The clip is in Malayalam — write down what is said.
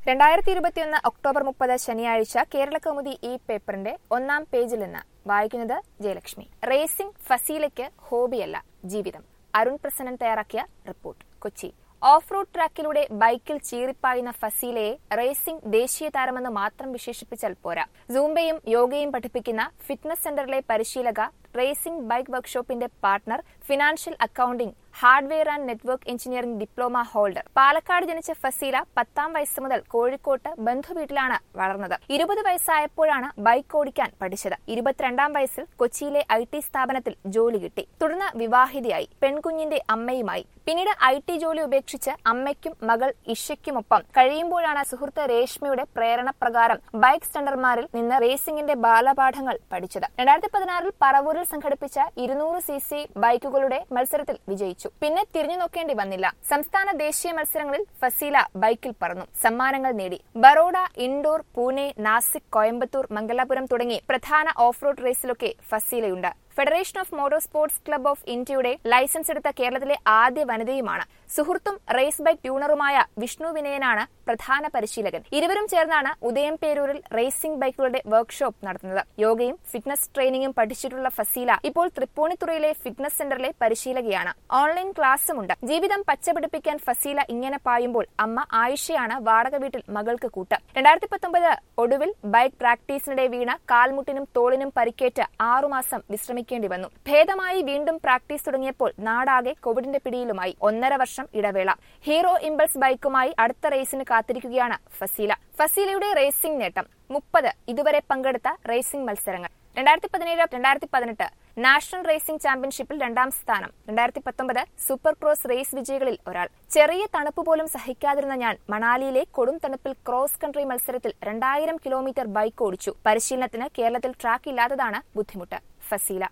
രണ്ടായിരത്തി ഇരുപത്തിയൊന്ന് ഒക്ടോബർ മുപ്പത് ശനിയാഴ്ച കേരള കൗമുദി ഈ പേപ്പറിന്റെ ഒന്നാം പേജിൽ നിന്ന് വായിക്കുന്നത് ജയലക്ഷ്മി റേസിംഗ് ഫസീലയ്ക്ക് ഹോബിയല്ല ജീവിതം അരുൺ പ്രസന്നൻ തയ്യാറാക്കിയ റിപ്പോർട്ട് കൊച്ചി ഓഫ് റോഡ് ട്രാക്കിലൂടെ ബൈക്കിൽ ചീറിപ്പായുന്ന ഫസീലയെ റേസിംഗ് ദേശീയ താരമെന്ന് മാത്രം വിശേഷിപ്പിച്ചാൽ പോരാ സൂംബയും യോഗയും പഠിപ്പിക്കുന്ന ഫിറ്റ്നസ് സെന്ററിലെ പരിശീലക റേസിംഗ് ബൈക്ക് വർക്ക്ഷോപ്പിന്റെ partner financial accounting hardware and network engineering diploma holder Palakkad ജനിച്ച ഫസീല പത്താം വയസ്സ് മുതൽ കോഴിക്കോട്ട് ബന്ധുവീട്ടിലാണ് വളർന്നത് ഇരുപത് വയസ്സായപ്പോഴാണ് ബൈക്ക് ഓടിക്കാൻ പഠിച്ചത് ഇരുപത്തിരണ്ടാം വയസ്സിൽ കൊച്ചിയിലെ ഐ ടി സ്ഥാപനത്തിൽ ജോലി കിട്ടി തുടർന്ന് വിവാഹിതയായി പെൺകുഞ്ഞിന്റെ അമ്മയുമായി പിന്നീട് ഐ ടി ജോലി ഉപേക്ഷിച്ച് അമ്മയ്ക്കും മകൾ ഇഷയ്ക്കുമൊപ്പം കഴിയുമ്പോഴാണ് സുഹൃത്ത് രേഷ്മയുടെ പ്രേരണ പ്രകാരം ബൈക്ക് സ്റ്റണ്ടർമാരിൽ നിന്ന് റേസിംഗിന്റെ ബാലപാഠങ്ങൾ പഠിച്ചത് രണ്ടായിരത്തി പതിനാറിൽ പറവൂരിൽ സംഘടിപ്പിച്ച ഇരുന്നൂറ് സി സി ബൈക്കുകളുടെ മത്സരത്തിൽ വിജയിച്ചു പിന്നെ തിരിഞ്ഞു നോക്കേണ്ടി വന്നില്ല സംസ്ഥാന ദേശീയ മത്സരങ്ങളിൽ ഫസീല ബൈക്കിൽ പറന്നു സമ്മാനങ്ങൾ നേടി ബറോഡ ഇൻഡോർ പൂനെ നാസിക് കോയമ്പത്തൂർ മംഗലാപുരം തുടങ്ങി പ്രധാന ഓഫ് റോഡ് റേസിലൊക്കെ ഫസീലയുണ്ട് federation of motor sports club of ഇന്ത്യയുടെ ലൈസൻസ് എടുത്ത കേരളത്തിലെ ആദ്യ വനിതയുമാണ് സുഹൃത്തും റേസ് ബൈക്ക് ട്യൂണറുമായ വിഷ്ണു വിനയനാണ് പ്രധാന പരിശീലകൻ ഇരുവരും ചേർന്നാണ് ഉദയം പേരൂരിൽ റേസിംഗ് ബൈക്കുകളുടെ വർക്ക്ഷോപ്പ് നടത്തുന്നത് യോഗയും ഫിറ്റ്നസ് ട്രെയിനിങ്ങും പഠിച്ചിട്ടുള്ള ഫസീല ഇപ്പോൾ തൃപ്പൂണിത്തുറയിലെ ഫിറ്റ്നസ് സെന്ററിലെ പരിശീലകയാണ് ഓൺലൈൻ ക്ലാസ്സുമുണ്ട് ജീവിതം പച്ചപിടിപ്പിക്കാൻ ഫസീല ഇങ്ങനെ പായുമ്പോൾ അമ്മ ആയിഷയാണ് വാടക വീട്ടിൽ മകൾക്ക് കൂട്ട് രണ്ടായിരത്തി പത്തൊമ്പത് ഒടുവിൽ ബൈക്ക് പ്രാക്ടീസിനിടെ വീണ് കാൽമുട്ടിനും തോളിനും പരിക്കേറ്റ് ആറുമാസം വിശ്രമിക്കേണ്ടി വന്നു ഭേദമായി വീണ്ടും പ്രാക്ടീസ് തുടങ്ങിയപ്പോൾ നാടാകെ കോവിഡിന്റെ പിടിയിലുമായി ഒന്നര വർഷം ഇടവേള ഹീറോ ഇമ്പൾസ് ബൈക്കുമായി അടുത്ത റേസിന് കാത്തിരിക്കുകയാണ് ഫസീല ഫസീലയുടെ റേസിംഗ് നേട്ടം മുപ്പത് ഇതുവരെ പങ്കെടുത്ത റേസിംഗ് മത്സരങ്ങൾ രണ്ടായിരത്തി പതിനേഴ് രണ്ടായിരത്തി പതിനെട്ട് നാഷണൽ റേസിംഗ് ചാമ്പ്യൻഷിപ്പിൽ രണ്ടാം സ്ഥാനം രണ്ടായിരത്തി പത്തൊമ്പത് സൂപ്പർ ക്രോസ് റേസ് വിജയികളിൽ ഒരാൾ ചെറിയ തണുപ്പ് പോലും സഹിക്കാതിരുന്ന ഞാൻ മണാലിയിലെ കൊടും തണുപ്പിൽ ക്രോസ് കൺട്രി മത്സരത്തിൽ രണ്ടായിരം കിലോമീറ്റർ ബൈക്ക് ഓടിച്ചു പരിശീലനത്തിന് കേരളത്തിൽ ട്രാക്ക് ഇല്ലാത്തതാണ് ബുദ്ധിമുട്ട് ഫസീല